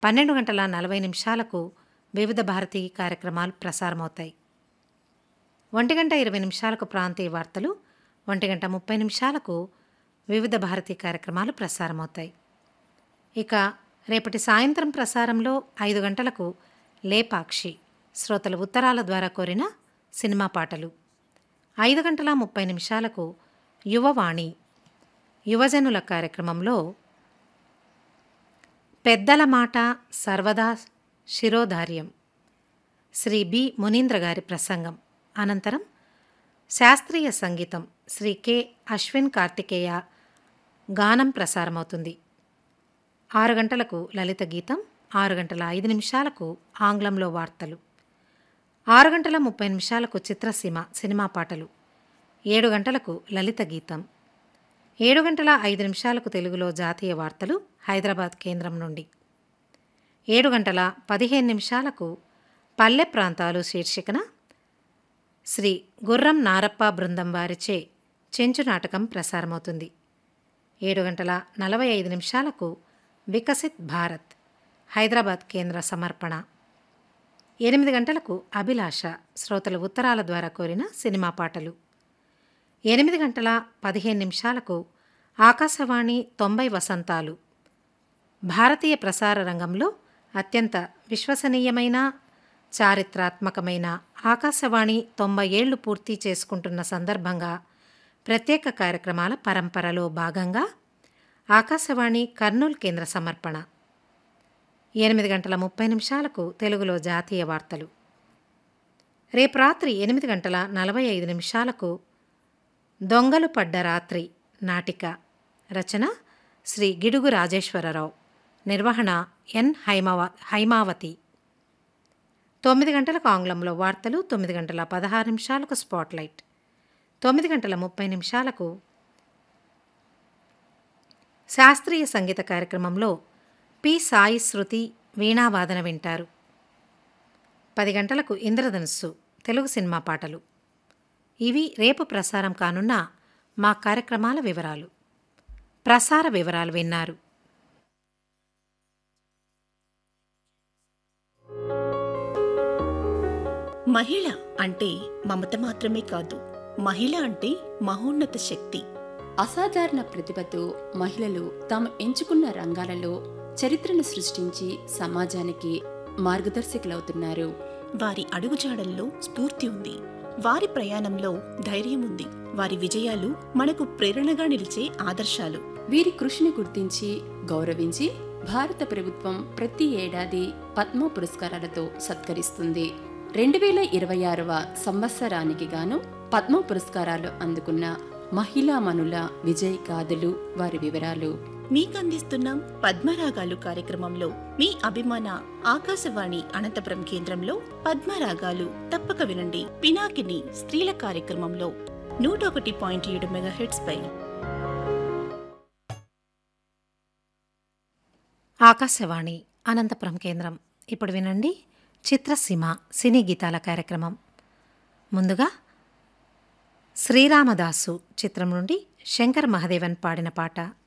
పన్నెండు గంటల నలభై నిమిషాలకు వివిధ భారతీ కార్యక్రమాలు ప్రసారమవుతాయి ఒంటి గంట ఇరవై నిమిషాలకు ప్రాంతీయ వార్తలు ఒంటి గంట ముప్పై నిమిషాలకు వివిధ భారతీ కార్యక్రమాలు ప్రసారమవుతాయి ఇక రేపటి సాయంత్రం ప్రసారంలో ఐదు గంటలకు లేపాక్షి శ్రోతల ఉత్తరాల ద్వారా కోరిన సినిమా పాటలు ఐదు గంటల ముప్పై నిమిషాలకు యువవాణి యువజనుల కార్యక్రమంలో పెద్దల మాట సర్వదా శిరోధార్యం శ్రీ బి మునీంద్ర గారి ప్రసంగం అనంతరం శాస్త్రీయ సంగీతం శ్రీ కె అశ్విన్ కార్తికేయ గానం ప్రసారమవుతుంది ఆరు గంటలకు లలిత గీతం ఆరు గంటల ఐదు నిమిషాలకు ఆంగ్లంలో వార్తలు ఆరు గంటల ముప్పై నిమిషాలకు చిత్రసీమ సినిమా పాటలు ఏడు గంటలకు లలిత గీతం ఏడు గంటల ఐదు నిమిషాలకు తెలుగులో జాతీయ వార్తలు హైదరాబాద్ కేంద్రం నుండి ఏడు గంటల పదిహేను నిమిషాలకు పల్లె ప్రాంతాలు శీర్షికన శ్రీ గుర్రం నారప్ప బృందం వారిచే చెంచు నాటకం ప్రసారమవుతుంది ఏడు గంటల నలభై ఐదు నిమిషాలకు వికసిత్ భారత్ హైదరాబాద్ కేంద్ర సమర్పణ ఎనిమిది గంటలకు అభిలాష శ్రోతల ఉత్తరాల ద్వారా కోరిన సినిమా పాటలు ఎనిమిది గంటల పదిహేను నిమిషాలకు ఆకాశవాణి తొంభై వసంతాలు భారతీయ ప్రసార రంగంలో అత్యంత విశ్వసనీయమైన చారిత్రాత్మకమైన ఆకాశవాణి తొంభై ఏళ్లు పూర్తి చేసుకుంటున్న సందర్భంగా ప్రత్యేక కార్యక్రమాల పరంపరలో భాగంగా ఆకాశవాణి కర్నూలు కేంద్ర సమర్పణ ఎనిమిది గంటల ముప్పై నిమిషాలకు తెలుగులో జాతీయ వార్తలు రేపు రాత్రి ఎనిమిది గంటల నలభై ఐదు నిమిషాలకు దొంగలు పడ్డ రాత్రి నాటిక రచన శ్రీ గిడుగు రాజేశ్వరరావు నిర్వహణ ఎన్ హైమావ హైమావతి తొమ్మిది గంటలకు ఆంగ్లంలో వార్తలు తొమ్మిది గంటల పదహారు నిమిషాలకు స్పాట్లైట్ తొమ్మిది గంటల ముప్పై నిమిషాలకు శాస్త్రీయ సంగీత కార్యక్రమంలో పి సాయి శృతి వీణావాదన వింటారు పది గంటలకు ఇంద్రధనుస్సు తెలుగు సినిమా పాటలు ఇవి రేపు ప్రసారం కానున్న మా కార్యక్రమాల వివరాలు ప్రసార వివరాలు విన్నారు మహిళ అంటే మమత మాత్రమే కాదు మహిళ అంటే మహోన్నత శక్తి అసాధారణ ప్రతిభతో మహిళలు తాము ఎంచుకున్న రంగాలలో చరిత్రను సృష్టించి సమాజానికి మార్గదర్శకులవుతున్నారు వారి అడుగుజాడల్లో స్ఫూర్తి ఉంది వారి ప్రయాణంలో ధైర్యం ఉంది వారి విజయాలు మనకు ప్రేరణగా నిలిచే ఆదర్శాలు వీరి కృషిని గుర్తించి గౌరవించి భారత ప్రభుత్వం ప్రతి ఏడాది పద్మ పురస్కారాలతో సత్కరిస్తుంది రెండు వేల ఇరవై ఆరవ సంవత్సరానికి గాను పద్మ పురస్కారాలు అందుకున్న మహిళామణుల విజయ్ గాథలు వారి వివరాలు మీకందిస్తున్నాం పద్మరాగాలు కార్యక్రమంలో మీ అభిమాన ఆకాశవాణి అనంతపురం కేంద్రంలో పద్మరాగాలు తప్పక వినండి పినాకిని స్త్రీల కార్యక్రమంలో నూట ఒకటి పాయింట్ ఏడు మెగాహెట్స్ పై ఆకాశవాణి అనంతపురం కేంద్రం ఇప్పుడు వినండి చిత్రసీమ సినీ గీతాల కార్యక్రమం ముందుగా శ్రీరామదాసు చిత్రం నుండి శంకర్ మహదేవన్ పాడిన పాట